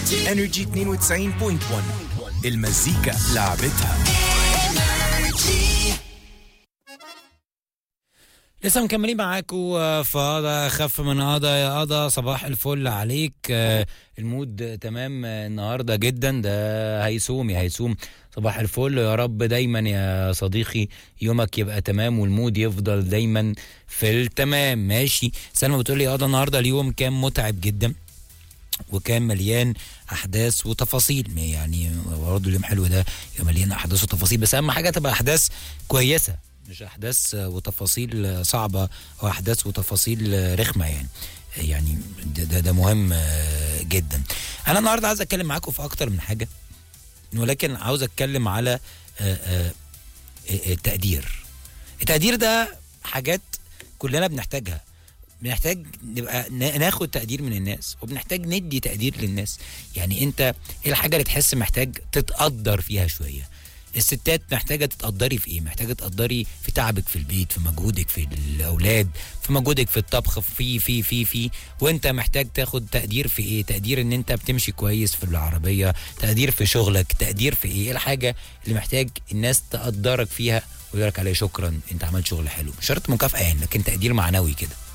انرجي 92.1 المزيكا لعبتها لسه مكملين معاكم فقضى خف من قضى يا قضى صباح الفل عليك آه، المود تمام آه، النهارده جدا ده هيسوم يا هيسوم صباح الفل يا رب دايما يا صديقي يومك يبقى تمام والمود يفضل دايما في التمام ماشي سلمى بتقول لي قضى النهارده اليوم كان متعب جدا وكان مليان احداث وتفاصيل يعني برضه اليوم حلو ده يبقى مليان احداث وتفاصيل بس اهم حاجه تبقى احداث كويسه مش احداث وتفاصيل صعبه او احداث وتفاصيل رخمه يعني يعني ده ده, ده مهم آه، جدا انا النهارده عايز اتكلم معاكم في اكتر من حاجه ولكن عاوز اتكلم على آه، آه، آه، التقدير التقدير ده حاجات كلنا بنحتاجها بنحتاج نبقى نا- ناخد تقدير من الناس وبنحتاج ندي تقدير للناس يعني انت ايه الحاجه اللي تحس محتاج تتقدر فيها شويه الستات محتاجه تتقدري في ايه محتاجه تقدري في تعبك في البيت في مجهودك في الاولاد في مجهودك في الطبخ في في في في وانت محتاج تاخد تقدير في ايه تقدير ان انت بتمشي كويس في العربيه تقدير في شغلك تقدير في ايه ايه الحاجه اللي محتاج الناس تقدرك فيها ويقول لك عليها شكرا انت عملت شغل حلو مش شرط مكافاه يعني لكن تقدير معنوي كده